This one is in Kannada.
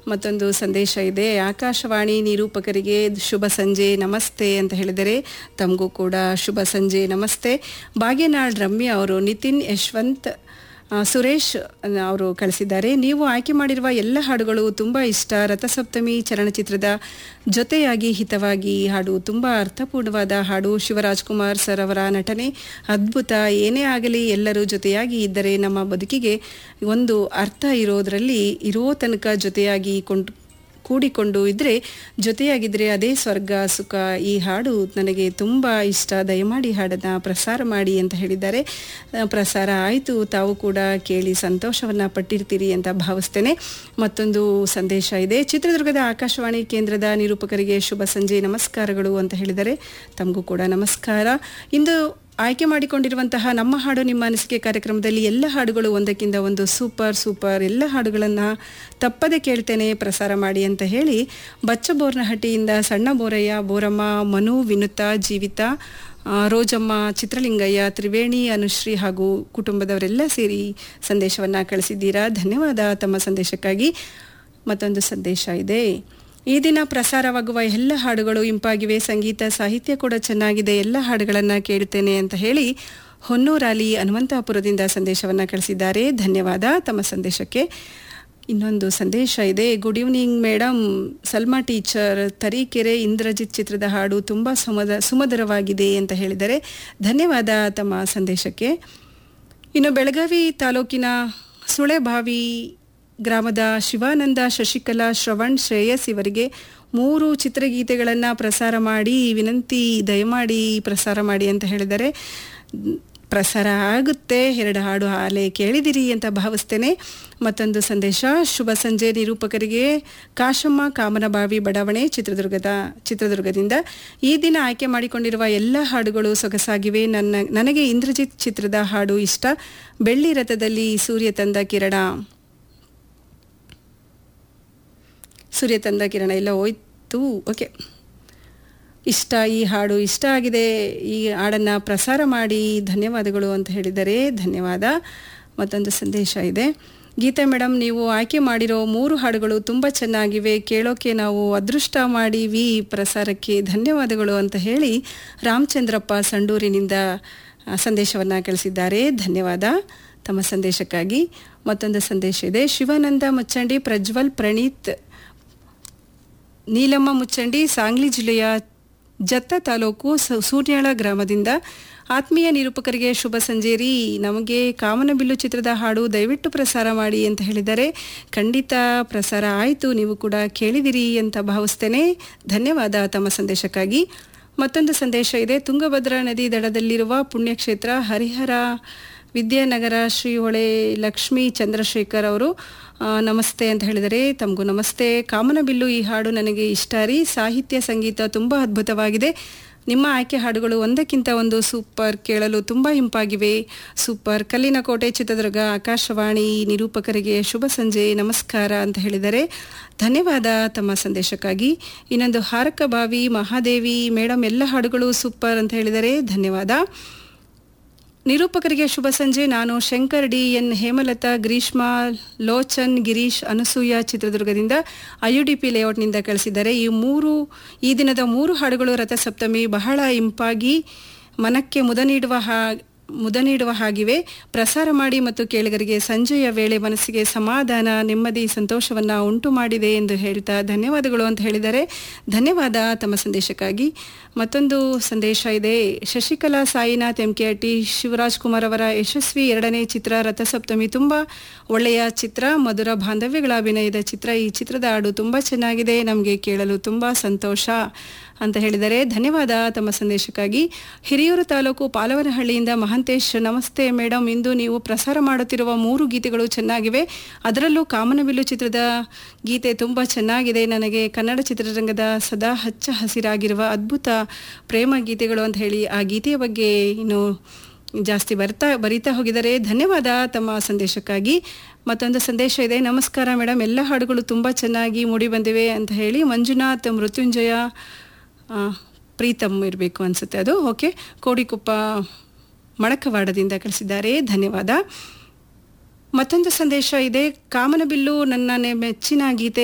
ಮತ್ತೊಂದು ಸಂದೇಶ ಇದೆ ಆಕಾಶವಾಣಿ ನಿರೂಪಕರಿಗೆ ಶುಭ ಸಂಜೆ ನಮಸ್ತೆ ಅಂತ ಹೇಳಿದರೆ ತಮಗೂ ಕೂಡ ಶುಭ ಸಂಜೆ ನಮಸ್ತೆ ಬಾಗೇನಾಳ್ ರಮ್ಯ ಅವರು ನಿತಿನ್ ಯಶವಂತ್ ಆ, ಸುರೇಶ್ ಅವರು ಕಳಿಸಿದ್ದಾರೆ ನೀವು ಆಯ್ಕೆ ಮಾಡಿರುವ ಎಲ್ಲ ಹಾಡುಗಳು ತುಂಬ ಇಷ್ಟ ರಥಸಪ್ತಮಿ ಚಲನಚಿತ್ರದ ಜೊತೆಯಾಗಿ ಹಿತವಾಗಿ ಈ ಹಾಡು ತುಂಬ ಅರ್ಥಪೂರ್ಣವಾದ ಹಾಡು ಶಿವರಾಜ್ ಕುಮಾರ್ ಸರ್ ಅವರ ನಟನೆ ಅದ್ಭುತ ಏನೇ ಆಗಲಿ ಎಲ್ಲರೂ ಜೊತೆಯಾಗಿ ಇದ್ದರೆ ನಮ್ಮ ಬದುಕಿಗೆ ಒಂದು ಅರ್ಥ ಇರೋದರಲ್ಲಿ ಇರೋ ತನಕ ಜೊತೆಯಾಗಿ ಕೊಂಡು ಕೂಡಿಕೊಂಡು ಇದ್ದರೆ ಜೊತೆಯಾಗಿದ್ದರೆ ಅದೇ ಸ್ವರ್ಗ ಸುಖ ಈ ಹಾಡು ನನಗೆ ತುಂಬ ಇಷ್ಟ ದಯಮಾಡಿ ಹಾಡನ್ನು ಪ್ರಸಾರ ಮಾಡಿ ಅಂತ ಹೇಳಿದ್ದಾರೆ ಆ, ಪ್ರಸಾರ ಆಯಿತು ತಾವು ಕೂಡ ಕೇಳಿ ಸಂತೋಷವನ್ನು ಪಟ್ಟಿರ್ತೀರಿ ಅಂತ ಭಾವಿಸ್ತೇನೆ ಮತ್ತೊಂದು ಸಂದೇಶ ಇದೆ ಚಿತ್ರದುರ್ಗದ ಆಕಾಶವಾಣಿ ಕೇಂದ್ರದ ನಿರೂಪಕರಿಗೆ ಶುಭ ಸಂಜೆ ನಮಸ್ಕಾರಗಳು ಅಂತ ಹೇಳಿದರೆ ತಮಗೂ ಕೂಡ ನಮಸ್ಕಾರ ಇಂದು ಆಯ್ಕೆ ಮಾಡಿಕೊಂಡಿರುವಂತಹ ನಮ್ಮ ಹಾಡು ನಿಮ್ಮ ಅನಿಸಿಕೆ ಕಾರ್ಯಕ್ರಮದಲ್ಲಿ ಎಲ್ಲ ಹಾಡುಗಳು ಒಂದಕ್ಕಿಂತ ಒಂದು ಸೂಪರ್ ಸೂಪರ್ ಎಲ್ಲ ಹಾಡುಗಳನ್ನು ತಪ್ಪದೆ ಕೇಳ್ತೇನೆ ಪ್ರಸಾರ ಮಾಡಿ ಅಂತ ಹೇಳಿ ಬಚ್ಚಬೋರ್ನಹಟ್ಟಿಯಿಂದ ಸಣ್ಣ ಬೋರಯ್ಯ ಬೋರಮ್ಮ ಮನು ವಿನುತಾ ಜೀವಿತ ಆ, ರೋಜಮ್ಮ ಚಿತ್ರಲಿಂಗಯ್ಯ ತ್ರಿವೇಣಿ ಅನುಶ್ರೀ ಹಾಗೂ ಕುಟುಂಬದವರೆಲ್ಲ ಸೇರಿ ಸಂದೇಶವನ್ನು ಕಳಿಸಿದ್ದೀರಾ ಧನ್ಯವಾದ ತಮ್ಮ ಸಂದೇಶಕ್ಕಾಗಿ ಮತ್ತೊಂದು ಸಂದೇಶ ಇದೆ ಈ ದಿನ ಪ್ರಸಾರವಾಗುವ ಎಲ್ಲ ಹಾಡುಗಳು ಇಂಪಾಗಿವೆ ಸಂಗೀತ ಸಾಹಿತ್ಯ ಕೂಡ ಚೆನ್ನಾಗಿದೆ ಎಲ್ಲ ಹಾಡುಗಳನ್ನು ಕೇಳುತ್ತೇನೆ ಅಂತ ಹೇಳಿ ಹೊನ್ನೂರಾಲಿ ಹನುಮಂತಾಪುರದಿಂದ ಸಂದೇಶವನ್ನು ಕಳಿಸಿದ್ದಾರೆ ಧನ್ಯವಾದ ತಮ್ಮ ಸಂದೇಶಕ್ಕೆ ಇನ್ನೊಂದು ಸಂದೇಶ ಇದೆ good evening madam Salma teacher Tarikere Indrajit ಚಿತ್ರದ ಹಾಡು ತುಂಬ ಸುಮದ ಸುಮಧುರವಾಗಿದೆ ಅಂತ ಹೇಳಿದರೆ ಧನ್ಯವಾದ ತಮ್ಮ ಸಂದೇಶಕ್ಕೆ ಇನ್ನು ಬೆಳಗಾವಿ ತಾಲೂಕಿನ ಸುಳೆಬಾವಿ ಗ್ರಾಮದ ಶಿವಾನಂದ ಶಶಿಕಲಾ ಶ್ರವಣ್ ಶ್ರೇಯಸ್ ಇವರಿಗೆ ಮೂರು ಚಿತ್ರಗೀತೆಗಳನ್ನು ಪ್ರಸಾರ ಮಾಡಿ ವಿನಂತಿ ದಯಮಾಡಿ ಪ್ರಸಾರ ಮಾಡಿ ಅಂತ ಹೇಳಿದರೆ ಮ್, ಪ್ರಸಾರ ಆಗುತ್ತೆ ಎರಡು ಹಾಡು ಹಾಲೆ ಕೇಳಿದಿರಿ ಅಂತ ಭಾವಿಸ್ತೇನೆ ಮತ್ತೊಂದು ಸಂದೇಶ ಶುಭ ಸಂಜೆ ನಿರೂಪಕರಿಗೆ ಕಾಶಮ್ಮ ಕಾಮನಬಾವಿ ಬಡಾವಣೆ ಚಿತ್ರದುರ್ಗದ ಚಿತ್ರದುರ್ಗದಿಂದ ಈ ದಿನ ಆಯ್ಕೆ ಮಾಡಿಕೊಂಡಿರುವ ಎಲ್ಲ ಹಾಡುಗಳು ಸೊಗಸಾಗಿವೆ ನನ್ನ ನನಗೆ ಇಂದ್ರಜಿತ್ ಚಿತ್ರದ ಹಾಡು ಇಷ್ಟ ಬೆಳ್ಳಿ ರಥದಲ್ಲಿ ಸೂರ್ಯ ತಂದ ಕಿರಣ ಸೂರ್ಯ ತಂದ ಕಿರಣ ಎಲ್ಲ ಹೋಯ್ತು ಓಕೆ ಇಷ್ಟ ಈ ಹಾಡು ಇಷ್ಟ ಆಗಿದೆ ಈ ಹಾಡನ್ನು ಪ್ರಸಾರ ಮಾಡಿ ಧನ್ಯವಾದಗಳು ಅಂತ ಹೇಳಿದರೆ ಧನ್ಯವಾದ ಮತ್ತೊಂದು ಸಂದೇಶ ಇದೆ ಗೀತಾ ಮೇಡಮ್ ನೀವು ಆಯ್ಕೆ ಮಾಡಿರೋ ಮೂರು ಹಾಡುಗಳು ತುಂಬ ಚೆನ್ನಾಗಿವೆ ಕೇಳೋಕೆ ನಾವು ಅದೃಷ್ಟ ಮಾಡೀವಿ ಪ್ರಸಾರಕ್ಕೆ ಧನ್ಯವಾದಗಳು ಅಂತ ಹೇಳಿ ರಾಮಚಂದ್ರಪ್ಪ ಸಂಡೂರಿನಿಂದ ಸಂದೇಶವನ್ನು ಕಳಿಸಿದ್ದಾರೆ ಧನ್ಯವಾದ ತಮ್ಮ ಸಂದೇಶಕ್ಕಾಗಿ ಮತ್ತೊಂದು ಸಂದೇಶ ಇದೆ ಶಿವಾನಂದ ಮುಚ್ಚಂಡಿ ಪ್ರಜ್ವಲ್ ಪ್ರಣೀತ್ ನೀಲಮ್ಮ ಮುಚ್ಚಂಡಿ ಸಾಂಗ್ಲಿ ಜಿಲ್ಲೆಯ ಜತ್ತ ತಾಲೂಕು ಸ- ಸೂರ್ಯಾಳ ಗ್ರಾಮದಿಂದ ಆತ್ಮೀಯ ನಿರೂಪಕರಿಗೆ ಶುಭ ಸಂಜೇರಿ ನಮಗೆ ಕಾಮನಬಿಲ್ಲು ಚಿತ್ರದ ಹಾಡು ದಯವಿಟ್ಟು ಪ್ರಸಾರ ಮಾಡಿ ಅಂತ ಹೇಳಿದರೆ ಖಂಡಿತ ಪ್ರಸಾರ ಆಯಿತು ನೀವು ಕೂಡ ಕೇಳಿದಿರಿ ಅಂತ ಭಾವಿಸ್ತೇನೆ ಧನ್ಯವಾದ ತಮ್ಮ ಸಂದೇಶಕ್ಕಾಗಿ ಮತ್ತೊಂದು ಸಂದೇಶ ಇದೆ ತುಂಗಭದ್ರಾ ನದಿ ದಡದಲ್ಲಿರುವ ಪುಣ್ಯಕ್ಷೇತ್ರ ಹರಿಹರ ವಿದ್ಯಾನಗರ ಶ್ರೀ ಹೊಳೆ ಲಕ್ಷ್ಮೀ ಚಂದ್ರಶೇಖರ್ ಅವರು ಆ, ನಮಸ್ತೆ ಅಂತ ಹೇಳಿದರೆ ತಮಗೂ ನಮಸ್ತೆ ಕಾಮನಬಿಲ್ಲು ಈ ಹಾಡು ನನಗೆ ಇಷ್ಟ ರೀ ಸಾಹಿತ್ಯ ಸಂಗೀತ ತುಂಬ ಅದ್ಭುತವಾಗಿದೆ ನಿಮ್ಮ ಆಯ್ಕೆ ಹಾಡುಗಳು ಒಂದಕ್ಕಿಂತ ಒಂದು ಸೂಪರ್ ಕೇಳಲು ತುಂಬ ಇಂಪಾಗಿವೆ ಸೂಪರ್ ಕಲ್ಲಿನ ಕೋಟೆ ಚಿತ್ರದುರ್ಗ ಆಕಾಶವಾಣಿ ನಿರೂಪಕರಿಗೆ ಶುಭ ಸಂಜೆ ನಮಸ್ಕಾರ ಅಂತ ಹೇಳಿದರೆ ಧನ್ಯವಾದ ತಮ್ಮ ಸಂದೇಶಕ್ಕಾಗಿ ಇನ್ನೊಂದು ಹಾರಕಬಾವಿ ಮಹಾದೇವಿ ಮೇಡಮ್ ಎಲ್ಲ ಹಾಡುಗಳು ಸೂಪರ್ ಅಂತ ಹೇಳಿದರೆ ಧನ್ಯವಾದ ನಿರೂಪಕರಿಗೆ ಶುಭ ಸಂಜೆ ನಾನು ಶಂಕರ್ ಡಿ ಎನ್ ಹೇಮಲತಾ ಗ್ರೀಷ್ಮ ಲೋಚನ್ ಗಿರೀಶ್ ಅನಸೂಯ ಚಿತ್ರದುರ್ಗದಿಂದ ಐಯುಡಿಪಿ ಲೇಔಟ್ನಿಂದ ಕಳಿಸಿದ್ದಾರೆ ಈ ಮೂರು ಈ ದಿನದ ಮೂರು ಹಾಡುಗಳು ರಥಸಪ್ತಮಿ ಬಹಳ ಇಂಪಾಗಿ ಮನಕ್ಕೆ ಮುದ ನೀಡುವ ಹಾ ಮುದ ನೀಡುವ ಹಾಗಿವೆ ಪ್ರಸಾರ ಮಾಡಿ ಮತ್ತು ಕೇಳಿಗರಿಗೆ ಸಂಜೆಯ ವೇಳೆ ಮನಸ್ಸಿಗೆ ಸಮಾಧಾನ ನೆಮ್ಮದಿ ಸಂತೋಷವನ್ನು ಉಂಟು ಮಾಡಿದೆ ಎಂದು ಹೇಳ್ತಾ ಧನ್ಯವಾದಗಳು ಅಂತ ಹೇಳಿದರೆ ಧನ್ಯವಾದ ತಮ್ಮ ಸಂದೇಶಕ್ಕಾಗಿ ಮತ್ತೊಂದು ಸಂದೇಶ ಇದೆ ಶಶಿಕಲಾ ಸಾಯಿನಾಥ್ ಎಂಕೆಹಟ್ಟಿ ಶಿವರಾಜ್ ಕುಮಾರ್ ಅವರ ಯಶಸ್ವಿ ಎರಡನೇ ಚಿತ್ರ ರಥಸಪ್ತಮಿ ತುಂಬ ಒಳ್ಳೆಯ ಚಿತ್ರ ಮಧುರ ಬಾಂಧವ್ಯಗಳ ಅಭಿನಯದ ಚಿತ್ರ ಈ ಚಿತ್ರದ ಹಾಡು ತುಂಬ ಚೆನ್ನಾಗಿದೆ ನಮಗೆ ಕೇಳಲು ತುಂಬ ಸಂತೋಷ ಅಂತ ಹೇಳಿದರೆ ಧನ್ಯವಾದ ತಮ್ಮ ಸಂದೇಶಕ್ಕಾಗಿ ಹಿರಿಯೂರು ತಾಲೂಕು ಪಾಲವನಹಳ್ಳಿಯಿಂದ ಮಹಂತೇಶ್ ನಮಸ್ತೆ ಮೇಡಮ್ ಇಂದು ನೀವು ಪ್ರಸಾರ ಮಾಡುತ್ತಿರುವ ಮೂರು ಗೀತೆಗಳು ಚೆನ್ನಾಗಿವೆ ಅದರಲ್ಲೂ ಕಾಮನಬಿಲ್ಲು ಚಿತ್ರದ ಗೀತೆ ತುಂಬ ಚೆನ್ನಾಗಿದೆ ನನಗೆ ಕನ್ನಡ ಚಿತ್ರರಂಗದ ಸದಾ ಹಚ್ಚ ಹಸಿರಾಗಿರುವ ಅದ್ಭುತ ಪ್ರೇಮ ಗೀತೆಗಳು ಅಂತ ಹೇಳಿ ಆ ಗೀತೆಯ ಬಗ್ಗೆ ಇನ್ನು ಜಾಸ್ತಿ ಬರ್ತಾ ಬರೀತಾ ಹೋಗಿದ್ದಾರೆ ಧನ್ಯವಾದ ತಮ್ಮ ಸಂದೇಶಕ್ಕಾಗಿ ಮತ್ತೊಂದು ಸಂದೇಶ ಇದೆ ನಮಸ್ಕಾರ ಮೇಡಮ್ ಎಲ್ಲ ಹಾಡುಗಳು ತುಂಬ ಚೆನ್ನಾಗಿ ಮೂಡಿ ಬಂದಿವೆ ಅಂತ ಹೇಳಿ ಮಂಜುನಾಥ್ ಮೃತ್ಯುಂಜಯ ಆ, ಪ್ರೀತಮ್ ಇರಬೇಕು ಅನಿಸುತ್ತೆ ಅದು ಓಕೆ ಕೋಡಿಕೊಪ್ಪ ಮಣಕವಾಡದಿಂದ ಕಳಿಸಿದ್ದಾರೆ ಧನ್ಯವಾದ ಮತ್ತೊಂದು ಸಂದೇಶ ಇದೆ ಕಾಮನಬಿಲ್ಲು ನನ್ನ ನೆ- ಮೆಚ್ಚಿನ ಗೀತೆ